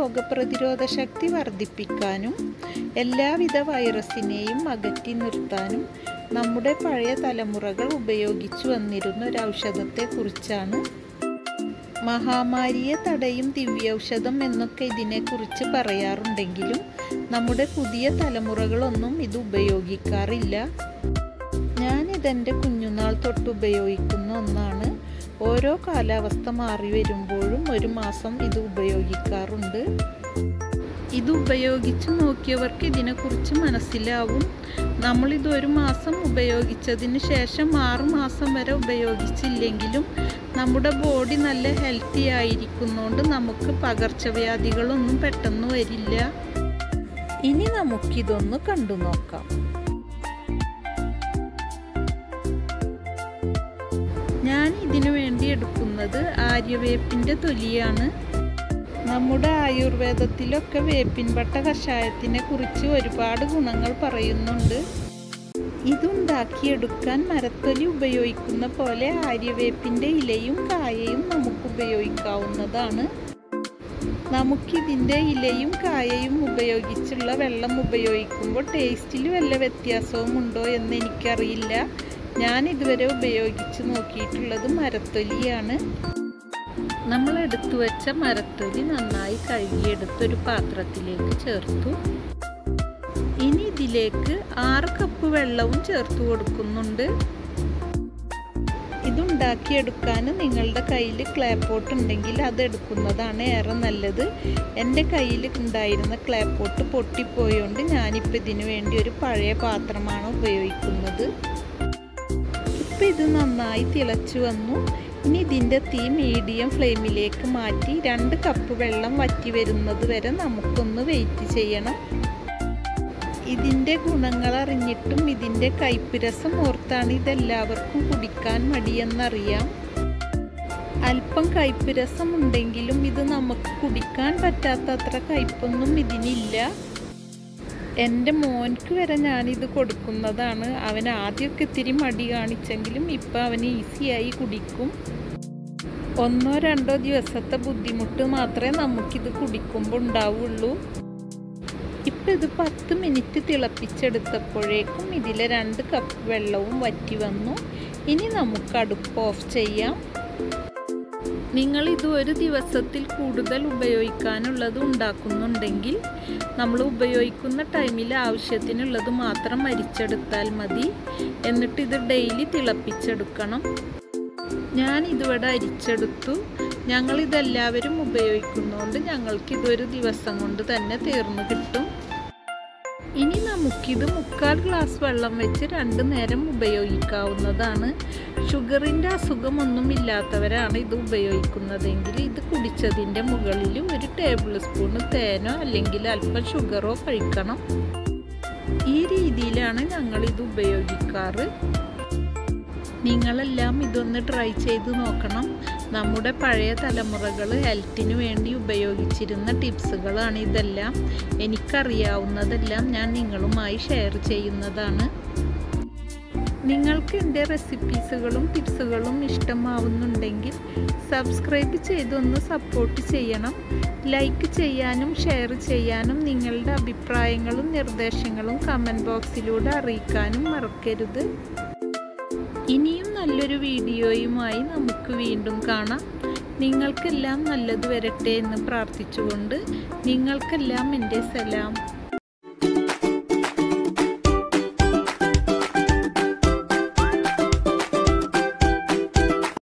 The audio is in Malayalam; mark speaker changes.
Speaker 1: രോഗപ്രതിരോധ ശക്തി വർദ്ധിപ്പിക്കാനും എല്ലാവിധ വൈറസിനെയും അകറ്റി നിർത്താനും നമ്മുടെ പഴയ തലമുറകൾ ഉപയോഗിച്ചു വന്നിരുന്ന ഒരു ഔഷധത്തെക്കുറിച്ചാണ് മഹാമാരിയെ തടയും ദിവ്യൗഷധം എന്നൊക്കെ ഇതിനെക്കുറിച്ച് പറയാറുണ്ടെങ്കിലും നമ്മുടെ പുതിയ തലമുറകളൊന്നും ഇത് ഉപയോഗിക്കാറില്ല ഞാനിതെൻ്റെ കുഞ്ഞുനാൾ തൊട്ട് ഉപയോഗിക്കുന്ന ഒന്നാണ് ഓരോ കാലാവസ്ഥ മാറി വരുമ്പോഴും ഒരു മാസം ഇത് ഉപയോഗിക്കാറുണ്ട് ഇത് ഉപയോഗിച്ച് നോക്കിയവർക്ക് ഇതിനെക്കുറിച്ച് മനസ്സിലാവും നമ്മളിത് ഒരു മാസം ഉപയോഗിച്ചതിന് ശേഷം ആറ് മാസം വരെ ഉപയോഗിച്ചില്ലെങ്കിലും നമ്മുടെ ബോഡി നല്ല ഹെൽത്തി ആയിരിക്കുന്നതുകൊണ്ട് നമുക്ക് പകർച്ചവ്യാധികളൊന്നും പെട്ടെന്ന് വരില്ല ഇനി നമുക്കിതൊന്ന് കണ്ടു നോക്കാം ഞാൻ ഇതിനു വേണ്ടി എടുക്കുന്നത് ആര്യവേപ്പിൻ്റെ തൊലിയാണ് നമ്മുടെ ആയുർവേദത്തിലൊക്കെ വേപ്പിൻ പട്ട കഷായത്തിനെ കുറിച്ച് ഒരുപാട് ഗുണങ്ങൾ പറയുന്നുണ്ട് ഇതുണ്ടാക്കിയെടുക്കാൻ മരത്തൊലി ഉപയോഗിക്കുന്ന പോലെ ആര്യവേപ്പിൻ്റെ ഇലയും കായയും നമുക്ക് ഉപയോഗിക്കാവുന്നതാണ് നമുക്കിതിൻ്റെ ഇലയും കായയും ഉപയോഗിച്ചുള്ള വെള്ളം ഉപയോഗിക്കുമ്പോൾ ടേസ്റ്റിൽ വല്ല വ്യത്യാസവും ഉണ്ടോ എന്ന് എനിക്കറിയില്ല ഞാൻ ഇതുവരെ ഉപയോഗിച്ച് നോക്കിയിട്ടുള്ളത് മരത്തൊലിയാണ് നമ്മൾ എടുത്തു വെച്ച മരത്തൊലി നന്നായി കഴുകിയെടുത്തൊരു പാത്രത്തിലേക്ക് ചേർത്തു ഇനി ഇതിലേക്ക് ആറ് കപ്പ് വെള്ളവും ചേർത്ത് കൊടുക്കുന്നുണ്ട് ഇതുണ്ടാക്കിയെടുക്കാൻ നിങ്ങളുടെ കയ്യിൽ ക്ലേ പോട്ട് ഉണ്ടെങ്കിൽ അത് എടുക്കുന്നതാണ് ഏറെ നല്ലത് എൻ്റെ കയ്യിൽ ഉണ്ടായിരുന്ന ക്ലേ പോട്ട് പൊട്ടിപ്പോയോണ്ട് ഞാനിപ്പോൾ ഇതിനു വേണ്ടി ഒരു പഴയ പാത്രമാണ് ഉപയോഗിക്കുന്നത് ഇപ്പം ഇത് നന്നായി തിളച്ചു വന്നു ഇനി ഇതിൻ്റെ തീ മീഡിയം ഫ്ലെയിമിലേക്ക് മാറ്റി രണ്ട് കപ്പ് വെള്ളം വറ്റി വരുന്നത് വരെ നമുക്കൊന്ന് വെയിറ്റ് ചെയ്യണം ഇതിൻ്റെ ഗുണങ്ങൾ അറിഞ്ഞിട്ടും ഇതിൻ്റെ കയ്പ്പ് രസം ഓർത്താണ് ഇതെല്ലാവർക്കും കുടിക്കാൻ മടിയെന്നറിയാം അല്പം കയ്പ്പ് രസം ഉണ്ടെങ്കിലും ഇത് നമുക്ക് കുടിക്കാൻ പറ്റാത്തത്ര കയ്പൊന്നും ഇതിനില്ല എൻ്റെ മോൻക്ക് വരെ ഞാനിത് കൊടുക്കുന്നതാണ് അവൻ ആദ്യമൊക്കെ ഇത്തിരി മടി കാണിച്ചെങ്കിലും ഇപ്പം അവന് ഈസിയായി കുടിക്കും ഒന്നോ രണ്ടോ ദിവസത്തെ ബുദ്ധിമുട്ട് മാത്രമേ നമുക്കിത് കുടിക്കുമ്പോൾ ഉണ്ടാവുള്ളൂ ഇപ്പം ഇത് പത്ത് മിനിറ്റ് തിളപ്പിച്ചെടുത്തപ്പോഴേക്കും ഇതിലെ രണ്ട് കപ്പ് വെള്ളവും വറ്റി വന്നു ഇനി നമുക്ക് അടുപ്പ് ഓഫ് ചെയ്യാം നിങ്ങൾ ഇത് ഒരു ദിവസത്തിൽ കൂടുതൽ ഉപയോഗിക്കാനുള്ളത് ഉണ്ടാക്കുന്നുണ്ടെങ്കിൽ നമ്മൾ ഉപയോഗിക്കുന്ന ടൈമിൽ ആവശ്യത്തിനുള്ളത് മാത്രം അരിച്ചെടുത്താൽ മതി എന്നിട്ട് ഇത് ഡെയിലി തിളപ്പിച്ചെടുക്കണം ഞാൻ ഇതിവിടെ അരിച്ചെടുത്തു ഞങ്ങളിതെല്ലാവരും ഉപയോഗിക്കുന്നതുകൊണ്ട് ഞങ്ങൾക്കിതൊരു ദിവസം കൊണ്ട് തന്നെ തീർന്നു കിട്ടും ഇനി നമുക്കിത് മുക്കാൽ ഗ്ലാസ് വെള്ളം വെച്ച് രണ്ട് നേരം ഉപയോഗിക്കാവുന്നതാണ് ഷുഗറിൻ്റെ അസുഖമൊന്നും ഇല്ലാത്തവരാണ് ഇത് ഉപയോഗിക്കുന്നതെങ്കിൽ ഇത് കുടിച്ചതിൻ്റെ മുകളിൽ ഒരു ടേബിൾ സ്പൂൺ തേനോ അല്ലെങ്കിൽ അല്പം ഷുഗറോ കഴിക്കണം ഈ രീതിയിലാണ് ഞങ്ങളിത് ഉപയോഗിക്കാറ് നിങ്ങളെല്ലാം ഇതൊന്ന് ട്രൈ ചെയ്ത് നോക്കണം നമ്മുടെ പഴയ തലമുറകൾ ഹെൽത്തിന് വേണ്ടി ഉപയോഗിച്ചിരുന്ന ടിപ്സുകളാണ് ഇതെല്ലാം എനിക്കറിയാവുന്നതെല്ലാം ഞാൻ നിങ്ങളുമായി ഷെയർ ചെയ്യുന്നതാണ് നിങ്ങൾക്ക് എൻ്റെ റെസിപ്പീസുകളും ടിപ്സുകളും ഇഷ്ടമാവുന്നുണ്ടെങ്കിൽ സബ്സ്ക്രൈബ് ചെയ്തൊന്ന് സപ്പോർട്ട് ചെയ്യണം ലൈക്ക് ചെയ്യാനും ഷെയർ ചെയ്യാനും നിങ്ങളുടെ അഭിപ്രായങ്ങളും നിർദ്ദേശങ്ങളും കമൻറ്റ് ബോക്സിലൂടെ അറിയിക്കാനും മറക്കരുത് ഇനിയും നല്ലൊരു വീഡിയോയുമായി നമുക്ക് വീണ്ടും കാണാം നിങ്ങൾക്കെല്ലാം നല്ലത് വരട്ടെ എന്ന് പ്രാർത്ഥിച്ചുകൊണ്ട് നിങ്ങൾക്കെല്ലാം എൻ്റെ സലാം